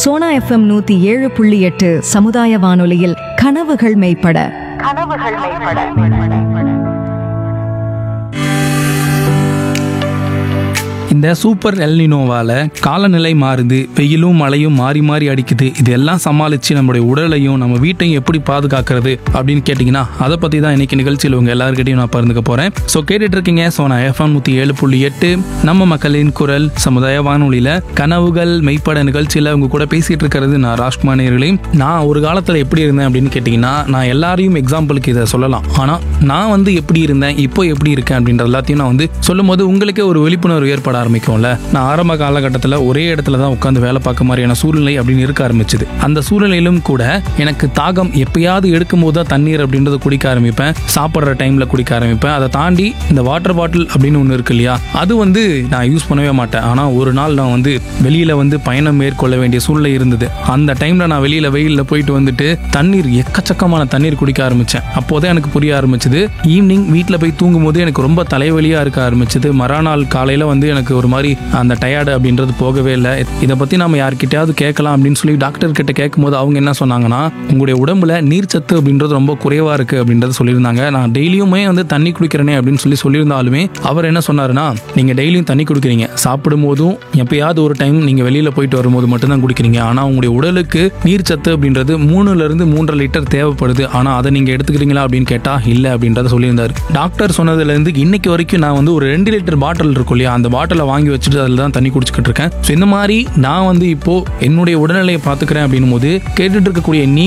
Sona FM நூத்தி ஏழு புள்ளி எட்டு சமுதாய வானொலியில் கனவுகள் மெய்ப்பட கனவுகள் மேம்பட இந்த சூப்பர் எல்னினோவால காலநிலை மாறுது வெயிலும் மழையும் மாறி மாறி அடிக்குது இதெல்லாம் சமாளிச்சு நம்மளுடைய உடலையும் நம்ம வீட்டையும் எப்படி பாதுகாக்கிறது அப்படின்னு கேட்டிங்கன்னா அதை பற்றி தான் இன்னைக்கு நிகழ்ச்சியில் உங்க எல்லாருக்கிட்டையும் நான் பகிர்ந்துக்க போகிறேன் ஸோ கேட்டுட்டு இருக்கீங்க ஸோ நான் எஃப்எம் நூற்றி ஏழு புள்ளி எட்டு நம்ம மக்களின் குரல் சமுதாய வானொலியில் கனவுகள் மெய்ப்பட நிகழ்ச்சியில் உங்க கூட பேசிட்டு இருக்கிறது நான் ராஜ்குமார் நேயர்களே. நான் ஒரு காலத்தில் எப்படி இருந்தேன் அப்படின்னு கேட்டிங்கன்னா நான் எல்லாரையும் எக்ஸாம்பிளுக்கு இதை சொல்லலாம் ஆனால் நான் வந்து எப்படி இருந்தேன் இப்போ எப்படி இருக்கேன் அப்படின்ற எல்லாத்தையும் நான் வந்து சொல்லும்போது உங்களுக்கே ஒரு விழிப்புணர்வு ஏற்பட ஆரம்பிக்கும்ல நான் ஆரம்ப காலகட்டத்தில் ஒரே இடத்துல தான் உட்காந்து வேலை பார்க்க மாதிரியான சூழ்நிலை அப்படின்னு இருக்க ஆரம்பிச்சது அந்த சூழ்நிலையிலும் கூட எனக்கு தாகம் எப்பயாவது எடுக்கும்போது தான் தண்ணீர் அப்படின்றத குடிக்க ஆரம்பிப்பேன் சாப்பிட்ற டைம்ல குடிக்க ஆரம்பிப்பேன் அதை தாண்டி இந்த வாட்டர் பாட்டில் அப்படின்னு ஒன்று இருக்கு இல்லையா அது வந்து நான் யூஸ் பண்ணவே மாட்டேன் ஆனால் ஒரு நாள் நான் வந்து வெளியில வந்து பயணம் மேற்கொள்ள வேண்டிய சூழ்நிலை இருந்தது அந்த டைம்ல நான் வெளியில வெயிலில் போயிட்டு வந்துட்டு தண்ணீர் எக்கச்சக்கமான தண்ணீர் குடிக்க ஆரம்பிச்சேன் அப்போதான் எனக்கு புரிய ஆரம்பிச்சது ஈவினிங் வீட்டில் போய் தூங்கும்போது எனக்கு ரொம்ப தலைவலியா இருக்க ஆரம்பிச்சது மறுநாள் காலையில வந்து எனக்கு ஒரு மாதிரி அந்த டயர்டு அப்படின்றது போகவே இல்லை இதை பத்தி நம்ம யார்கிட்டயாவது கேட்கலாம் அப்படின்னு சொல்லி டாக்டர் கிட்ட கேட்கும்போது அவங்க என்ன சொன்னாங்கன்னா உங்களுடைய உடம்புல நீர்ச்சத்து அப்படின்றது ரொம்ப குறைவா இருக்கு அப்படின்றத சொல்லியிருந்தாங்க நான் டெய்லியுமே வந்து தண்ணி குடிக்கிறேனே அப்படின்னு சொல்லி சொல்லியிருந்தாலுமே அவர் என்ன சொன்னாருன்னா நீங்க டெய்லியும் தண்ணி குடிக்கிறீங்க சாப்பிடும் போதும் எப்பயாவது ஒரு டைம் நீங்க வெளியில போயிட்டு வரும்போது மட்டும்தான் குடிக்கிறீங்க ஆனா உங்களுடைய உடலுக்கு நீர் சத்து அப்படின்றது மூணுல இருந்து மூன்றரை லிட்டர் தேவைப்படுது ஆனா அதை நீங்க எடுத்துக்கிறீங்களா அப்படின்னு கேட்டா இல்ல அப்படின்றத சொல்லியிருந்தாரு டாக்டர் சொன்னதுல இருந்து இன்னைக்கு வரைக்கும் நான் வந்து ஒரு ரெண்டு லிட்டர் பாட்டில் இருக்கும் இல்லையா அந்த பாட்டிலை வாங்கி வச்சுட்டு அதில் தான் தண்ணி குடிச்சுக்கிட்டு இருக்கேன் ஸோ இந்த மாதிரி நான் வந்து இப்போ என்னுடைய உடல்நிலையை பார்த்துக்கிறேன் அப்படின்னும் போது கேட்டுட்டு இருக்கக்கூடிய நீங்க